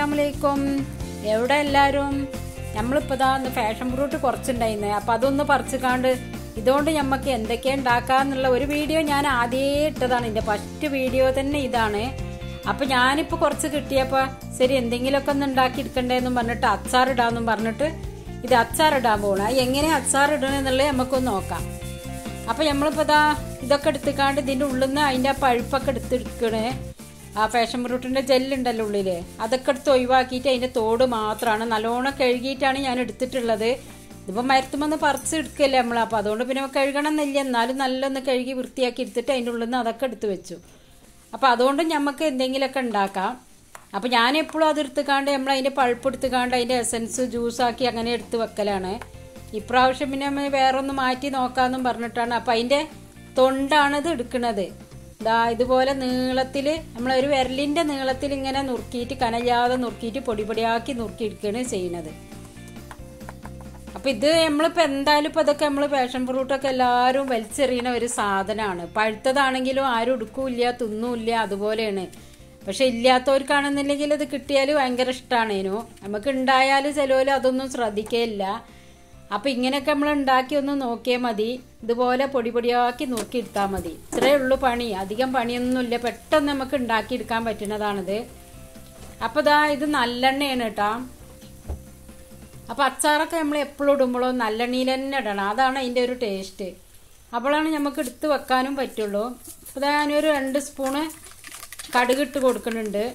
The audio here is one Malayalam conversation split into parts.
അസ്സലാമലൈക്കും എവിടെ എല്ലാവരും നമ്മളിപ്പോൾ ഇതാ ഒന്ന് ഫാഷൻ ഫ്രൂട്ട് കുറച്ചുണ്ടായിരുന്നേ അപ്പം അതൊന്ന് പറിച്ചുകാണ്ട് ഇതുകൊണ്ട് നമുക്ക് എന്തൊക്കെ ഉണ്ടാക്കാന്നുള്ള ഒരു വീഡിയോ ഞാൻ ആദ്യമേ ഇട്ടതാണ് എൻ്റെ ഫസ്റ്റ് വീഡിയോ തന്നെ ഇതാണ് അപ്പം ഞാനിപ്പോൾ കുറച്ച് കിട്ടിയപ്പോൾ ശരി എന്തെങ്കിലുമൊക്കെ ഒന്ന് ഉണ്ടാക്കി എടുക്കണ്ടേന്നും പറഞ്ഞിട്ട് അച്ചാറിടാന്നും പറഞ്ഞിട്ട് ഇത് അച്ചാറിടാൻ പോകണം അത് എങ്ങനെ അച്ചാറിടണമെന്നുള്ളത് നമുക്കൊന്ന് നോക്കാം അപ്പം നമ്മളിപ്പോൾ ഇതാ ഇതൊക്കെ എടുത്തുക്കാണ്ട് ഇതിൻ്റെ ഉള്ളിൽ നിന്ന് അതിൻ്റെ ആ പഴുപ്പൊക്കെ എടുത്തെടുക്കണേ ആ ഫാഷൻ ഫ്രൂട്ടിൻ്റെ ജെല്ലുണ്ടല്ലോ ഉള്ളിൽ അതൊക്കെ എടുത്ത് ഒഴിവാക്കിയിട്ട് അതിൻ്റെ തോട് മാത്രമാണ് നല്ലോണം കഴുകിയിട്ടാണ് ഞാൻ എടുത്തിട്ടുള്ളത് ഇതിപ്പോൾ മരത്തുമെന്ന് പറിച്ച് എടുക്കല്ലേ നമ്മൾ അപ്പോൾ അതുകൊണ്ട് പിന്നെ കഴുകണം എന്നില്ല എന്നാലും നല്ലൊന്ന് കഴുകി വൃത്തിയാക്കി എടുത്തിട്ട് അതിൻ്റെ ഉള്ളിൽ നിന്ന് അതൊക്കെ എടുത്ത് വെച്ചു അപ്പോൾ അതുകൊണ്ട് നമുക്ക് എന്തെങ്കിലുമൊക്കെ ഉണ്ടാക്കാം അപ്പോൾ ഞാൻ എപ്പോഴും അത് എടുത്തുകാണ്ട് നമ്മൾ അതിൻ്റെ പഴുപ്പ് എടുത്തുകാണ്ട് അതിൻ്റെ എസൻസ് ജ്യൂസാക്കി അങ്ങനെ എടുത്ത് വെക്കലാണ് ഇപ്രാവശ്യം പിന്നെ നമ്മൾ വേറെ ഒന്ന് മാറ്റി നോക്കാമെന്നും പറഞ്ഞിട്ടാണ് അപ്പം അതിൻ്റെ തൊണ്ടാണ് ഇത് എടുക്കുന്നത് ദാ ഇതുപോലെ നീളത്തിൽ നമ്മളൊരു വിരലിൻ്റെ നീളത്തിൽ ഇങ്ങനെ നുറുക്കിയിട്ട് കനല്ലാതെ നുറുക്കിയിട്ട് പൊടി പൊടിയാക്കി നുറുക്കി എടുക്കുകയാണ് ചെയ്യുന്നത് അപ്പം ഇത് നമ്മളിപ്പോൾ എന്തായാലും ഇപ്പോൾ ഇതൊക്കെ നമ്മൾ പാഷൻ ഫ്രൂട്ടൊക്കെ എല്ലാവരും വലിച്ചെറിയുന്ന ഒരു സാധനമാണ് പഴുത്തതാണെങ്കിലും ആരും എടുക്കൂല്ല തിന്നൂല്ല അതുപോലെയാണ് പക്ഷെ ഇല്ലാത്തവർക്കാണെന്നുണ്ടെങ്കിൽ ഇത് കിട്ടിയാൽ ഭയങ്കര ഇഷ്ടമാണേനു നമുക്ക് ഉണ്ടായാൽ ചിലവർ അതൊന്നും ശ്രദ്ധിക്കുകയില്ല അപ്പം ഇങ്ങനെയൊക്കെ നമ്മൾ ഉണ്ടാക്കി ഒന്ന് നോക്കിയാൽ മതി ഇതുപോലെ പൊടി പൊടിയാക്കി നുറുക്കിയെടുത്താൽ മതി ഇത്രയേ ഉള്ളൂ പണി അധികം പണിയൊന്നുമില്ല പെട്ടെന്ന് നമുക്ക് ഉണ്ടാക്കിയെടുക്കാൻ പറ്റുന്നതാണിത് അപ്പോൾ ഇതാ ഇത് നല്ലെണ്ണയാണ് കേട്ടോ അപ്പോൾ അച്ചാറൊക്കെ നമ്മൾ എപ്പോഴും ഇടുമ്പോഴോ നല്ലെണ്ണയിൽ തന്നെ ഇടണം അതാണ് അതിൻ്റെ ഒരു ടേസ്റ്റ് അപ്പോഴാണ് നമുക്ക് എടുത്ത് വെക്കാനും പറ്റുള്ളൂ അപ്പോൾ ഞാനൊരു രണ്ട് സ്പൂണ് കടുകിട്ട് കൊടുക്കുന്നുണ്ട്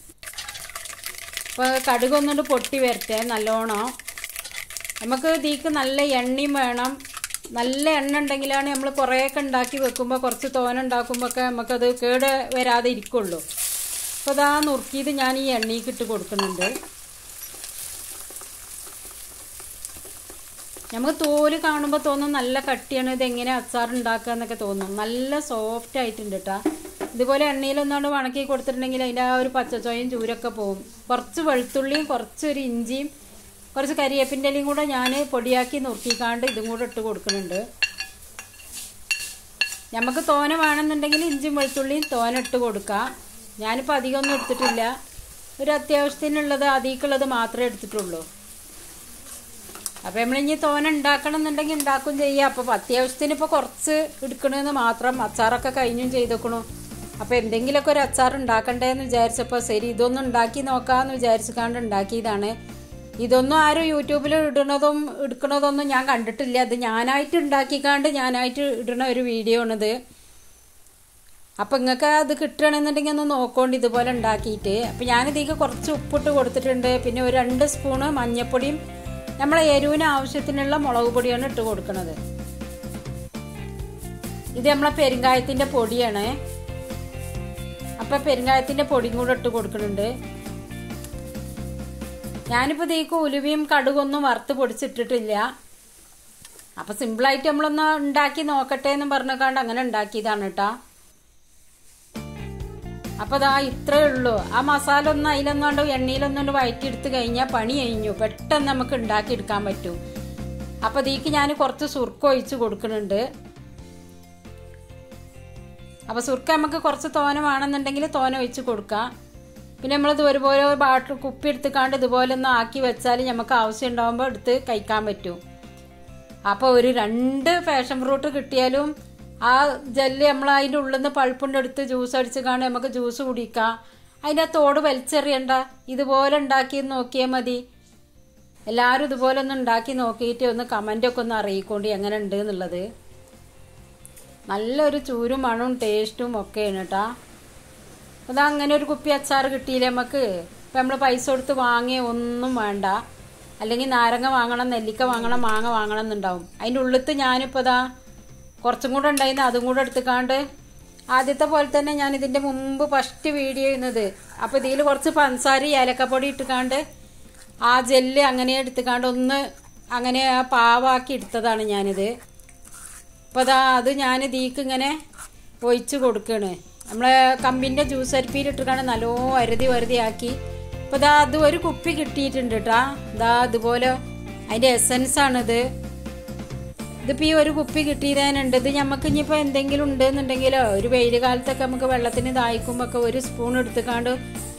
അപ്പോൾ കടുക് ഒന്നുകൊണ്ട് പൊട്ടി വരട്ടെ നല്ലോണം നമുക്ക് ഇതിക്ക് നല്ല എണ്ണയും വേണം നല്ല എണ്ണ ഉണ്ടെങ്കിലാണ് നമ്മൾ കുറേയൊക്കെ ഉണ്ടാക്കി വെക്കുമ്പോൾ കുറച്ച് തോന ഉണ്ടാക്കുമ്പോഴൊക്കെ നമുക്കത് കേട് വരാതെ ഇരിക്കുള്ളൂ അപ്പോൾ ഇതാ നുറുക്കിയത് ഞാൻ ഈ എണ്ണയ്ക്ക് ഇട്ട് കൊടുക്കുന്നുണ്ട് നമുക്ക് തോല് കാണുമ്പോൾ തോന്നും നല്ല കട്ടിയാണ് ഇത് എങ്ങനെ അച്ചാർ ഉണ്ടാക്കുക എന്നൊക്കെ തോന്നും നല്ല സോഫ്റ്റ് ആയിട്ടുണ്ട് കേട്ടോ ഇതുപോലെ എണ്ണയിലൊന്നാണ്ട് വണക്കി കൊടുത്തിട്ടുണ്ടെങ്കിൽ അതിൻ്റെ ആ ഒരു പച്ചച്ചോയും ചൂരൊക്കെ പോകും കുറച്ച് വെളുത്തുള്ളിയും കുറച്ചൊരു ഇഞ്ചിയും കുറച്ച് കരിയേപ്പിൻ്റെ ഇലയും കൂടെ ഞാൻ പൊടിയാക്കി നുറുക്കിക്കാണ്ട് ഇതും കൂടെ ഇട്ട് കൊടുക്കുന്നുണ്ട് നമുക്ക് തോന വേണമെന്നുണ്ടെങ്കിൽ ഇഞ്ചിയും വെളുത്തുള്ളിയും തോന ഇട്ട് കൊടുക്കാം ഞാനിപ്പോൾ അധികമൊന്നും എടുത്തിട്ടില്ല ഒരു അത്യാവശ്യത്തിനുള്ളത് അധികമുള്ളത് മാത്രമേ എടുത്തിട്ടുള്ളൂ അപ്പോൾ നമ്മളിനി തോന ഉണ്ടാക്കണം എന്നുണ്ടെങ്കിൽ ഉണ്ടാക്കും ചെയ്യാം അപ്പോൾ അത്യാവശ്യത്തിന് ഇപ്പോൾ കുറച്ച് എടുക്കണമെന്ന് മാത്രം അച്ചാറൊക്കെ കഴിഞ്ഞും ചെയ്തേക്കണു അപ്പോൾ എന്തെങ്കിലുമൊക്കെ ഒരു അച്ചാർ ഉണ്ടാക്കണ്ടേന്ന് വിചാരിച്ചപ്പോൾ ശരി ഇതൊന്നും ഉണ്ടാക്കി നോക്കാമെന്ന് വിചാരിച്ചുകൊണ്ട് ഉണ്ടാക്കിയതാണ് ഇതൊന്നും ആരും യൂട്യൂബിൽ ഇടണതും എടുക്കണതൊന്നും ഞാൻ കണ്ടിട്ടില്ല അത് ഞാനായിട്ട് ഉണ്ടാക്കിക്കാണ്ട് ഞാനായിട്ട് ഇടണ ഒരു വീഡിയോ ആണിത് അപ്പം നിങ്ങൾക്ക് അത് കിട്ടുകയാണെന്നുണ്ടെങ്കിൽ ഒന്ന് നോക്കോണ്ട് ഇതുപോലെ ഉണ്ടാക്കിയിട്ട് അപ്പം ഞാനിതേക്ക് കുറച്ച് ഉപ്പിട്ട് കൊടുത്തിട്ടുണ്ട് പിന്നെ ഒരു രണ്ട് സ്പൂണ് മഞ്ഞൾപ്പൊടിയും നമ്മളെ എരിവിന് ആവശ്യത്തിനുള്ള മുളക് പൊടിയാണ് ഇട്ട് കൊടുക്കുന്നത് ഇത് നമ്മളെ പെരുങ്കായത്തിൻ്റെ പൊടിയാണ് അപ്പം പെരുങ്കായത്തിൻ്റെ പൊടിയും കൂടെ ഇട്ട് കൊടുക്കുന്നുണ്ട് ഞാനിപ്പോൾ ഇതേക്ക് ഉലുവയും കടുകൊന്നും വറുത്ത് പൊടിച്ചിട്ടിട്ടില്ല അപ്പം സിമ്പിളായിട്ട് നമ്മളൊന്ന് ഉണ്ടാക്കി നോക്കട്ടെ എന്ന് പറഞ്ഞുകൊണ്ട് അങ്ങനെ ഉണ്ടാക്കിയതാണ് കേട്ടോ അപ്പോൾ അതാ ഇത്രേ ഉള്ളൂ ആ മസാല ഒന്ന് അതിലൊന്നുകൊണ്ട് എണ്ണയിലൊന്നുകൊണ്ട് വയറ്റിയെടുത്ത് കഴിഞ്ഞാൽ പണി കഴിഞ്ഞു പെട്ടെന്ന് നമുക്ക് ഉണ്ടാക്കിയെടുക്കാൻ പറ്റും അപ്പോൾ ഇതിക്ക് ഞാൻ കുറച്ച് സുർക്ക ഒഴിച്ച് കൊടുക്കുന്നുണ്ട് അപ്പോൾ സുർക്ക നമുക്ക് കുറച്ച് തോന വേണമെന്നുണ്ടെങ്കിൽ തോന ഒഴിച്ച് കൊടുക്കാം പിന്നെ നമ്മളിത് ഒരുപോലെ ബാട്ടിൽ കുപ്പി എടുത്തുക്കാണ്ട് ഇതുപോലെ ഒന്ന് ആക്കി വെച്ചാൽ നമുക്ക് ആവശ്യം ഉണ്ടാകുമ്പോൾ എടുത്ത് കഴിക്കാൻ പറ്റും അപ്പോൾ ഒരു രണ്ട് ഫാഷൻ ഫ്രൂട്ട് കിട്ടിയാലും ആ ജെല്ല് നമ്മൾ അതിൻ്റെ ഉള്ളിൽ നിന്ന് പഴുപ്പുണ്ട് എടുത്ത് ജ്യൂസ് അടിച്ച് കാണും നമുക്ക് ജ്യൂസ് കുടിക്കാം അതിൻ്റെ തോട് വലിച്ചെറിയണ്ട ഇതുപോലെ ഉണ്ടാക്കി നോക്കിയാൽ മതി എല്ലാവരും ഇതുപോലെ ഒന്ന് ഉണ്ടാക്കി നോക്കിയിട്ട് ഒന്ന് കമൻ്റൊക്കെ ഒന്ന് അറിയിക്കൊണ്ട് എങ്ങനെ ഉണ്ട് എന്നുള്ളത് നല്ലൊരു ചൂരും മണവും ടേസ്റ്റും ഒക്കെയാണ് കേട്ടോ അത് അങ്ങനെ ഒരു കുപ്പി അച്ചാർ കിട്ടിയില്ലേ നമുക്ക് ഇപ്പം നമ്മൾ പൈസ കൊടുത്ത് വാങ്ങിയ ഒന്നും വേണ്ട അല്ലെങ്കിൽ നാരങ്ങ വാങ്ങണം നെല്ലിക്ക വാങ്ങണം മാങ്ങ വാങ്ങണം എന്നുണ്ടാവും അതിൻ്റെ ഉള്ളിലത്ത് ഞാനിപ്പോൾ ഇതാ കുറച്ചും കൂടെ ഉണ്ടായിരുന്നു അതും കൂടെ എടുത്തുക്കാണ്ട് ആദ്യത്തെ പോലെ തന്നെ ഞാൻ ഇതിൻ്റെ മുമ്പ് ഫസ്റ്റ് വീഡിയോ ചെയ്യുന്നത് അപ്പോൾ ഇതിൽ കുറച്ച് പഞ്ചസാര ഏലക്കപ്പൊടി ഇട്ടുകാണ്ട് ആ ജെല്ല് അങ്ങനെ എടുത്തുകാണ്ട് ഒന്ന് അങ്ങനെ ആ പാവാക്കി എടുത്തതാണ് ഞാനിത് അപ്പോൾ അതാ അത് ഞാൻ ഇതിക്ക് ഇങ്ങനെ ഒഴിച്ച് കൊടുക്കുകയാണ് നമ്മളെ കമ്പിൻ്റെ ജ്യൂസ് അരിപ്പിയിൽ ഇട്ടിട്ടാണ് നല്ലോ അരുതി വരുതി ആക്കി അപ്പോൾ ഇതാ അത് ഒരു കുപ്പി കിട്ടിയിട്ടുണ്ട് കേട്ടാ ഇതാ അതുപോലെ അതിൻ്റെ എസൻസ് ആണിത് ഇതിപ്പോൾ ഈ ഒരു കുപ്പി കിട്ടിയതേനുണ്ട് ഇത് നമുക്ക് ഇനിയിപ്പോൾ എന്തെങ്കിലും ഉണ്ടെന്നുണ്ടെങ്കിലോ ഒരു വെയിൽ കാലത്തൊക്കെ നമുക്ക് വെള്ളത്തിന് ദാഹിക്കുമ്പോൾ ഒക്കെ ഒരു സ്പൂൺ എടുത്തുക്കാണ്ട്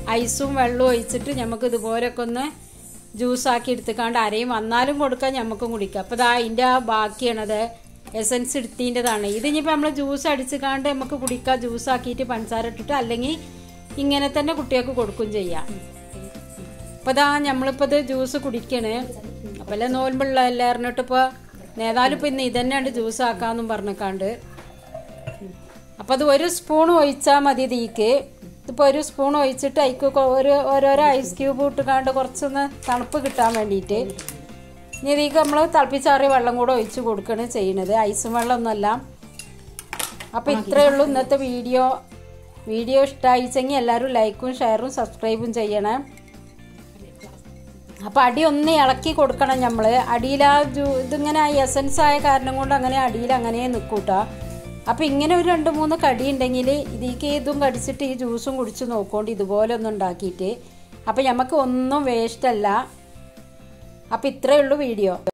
ഐസും വെള്ളവും ഒഴിച്ചിട്ട് നമുക്ക് ഇതുപോലൊക്കെ ഒന്ന് ജ്യൂസാക്കി എടുത്തുക്കാണ്ട് ആരെയും വന്നാലും കൊടുക്കാം ഞമ്മക്കും കുടിക്കാം അപ്പോൾ ഇതാ അതിൻ്റെ ആ ബാക്കിയാണത് എസൻസ് എടുത്തിൻ്റെതാണ് ഇത് ഇനിയിപ്പോൾ നമ്മൾ ജ്യൂസ് അടിച്ചുകാണ്ട് നമുക്ക് കുടിക്കാം ജ്യൂസാക്കിയിട്ട് പഞ്ചസാര ഇട്ടിട്ട് അല്ലെങ്കിൽ ഇങ്ങനെ തന്നെ കുട്ടികൾക്ക് കൊടുക്കും ചെയ്യാം അപ്പോൾ ഇതാ നമ്മളിപ്പോൾ ഇത് ജ്യൂസ് കുടിക്കണേ അപ്പോൾ അല്ലേ നോൽമ്പുള്ള എല്ലാറിനിട്ട് ഇപ്പോൾ നേതാലും ഇപ്പോൾ ഇന്ന് ഇതന്നെയാണ് ജ്യൂസ് ആക്കാമെന്നും പറഞ്ഞേക്കാണ്ട് അപ്പോൾ അത് ഒരു സ്പൂൺ ഒഴിച്ചാൽ മതി തീക്ക് ഇതിപ്പോൾ ഒരു സ്പൂൺ ഒഴിച്ചിട്ട് അതിക്ക് കൊ- ഒരു ഓരോരോ ഐസ് ക്യൂബ് ഇട്ടുകാണ്ട് കുറച്ചൊന്ന് തണുപ്പ് കിട്ടാൻ വേണ്ടിയിട്ട് ഇനി ഇതിക്ക് നമ്മൾ തിളപ്പിച്ചാറിയ വെള്ളം കൂടെ ഒഴിച്ച് കൊടുക്കുകയാണ് ചെയ്യണത് ഐസും വെള്ളമൊന്നുമല്ല അപ്പോൾ ഇത്രയേ ഉള്ളൂ ഇന്നത്തെ വീഡിയോ വീഡിയോ ഇഷ്ടമായിച്ചെങ്കിൽ എല്ലാവരും ലൈക്കും ഷെയറും സബ്സ്ക്രൈബും ചെയ്യണേ അപ്പം അടി ഒന്ന് ഇളക്കി കൊടുക്കണം നമ്മൾ അടിയിൽ ആ ജ്യൂ ഇതിങ്ങനെ എസൻസ് ആയ കാരണം കൊണ്ട് അങ്ങനെ അടിയിൽ അങ്ങനെ നിൽക്കൂട്ടാ അപ്പം ഇങ്ങനെ ഒരു രണ്ട് മൂന്ന് കടി ഉണ്ടെങ്കിൽ ഇതിലേക്ക് ഇതും കടിച്ചിട്ട് ഈ ജ്യൂസും കുടിച്ച് നോക്കോണ്ട് ഇതുപോലെ ഒന്ന് ഉണ്ടാക്കിയിട്ട് അപ്പം നമുക്ക് ഒന്നും വേസ്റ്റ് അല്ല അപ്പം ഇത്രയേ ഉള്ളൂ വീഡിയോ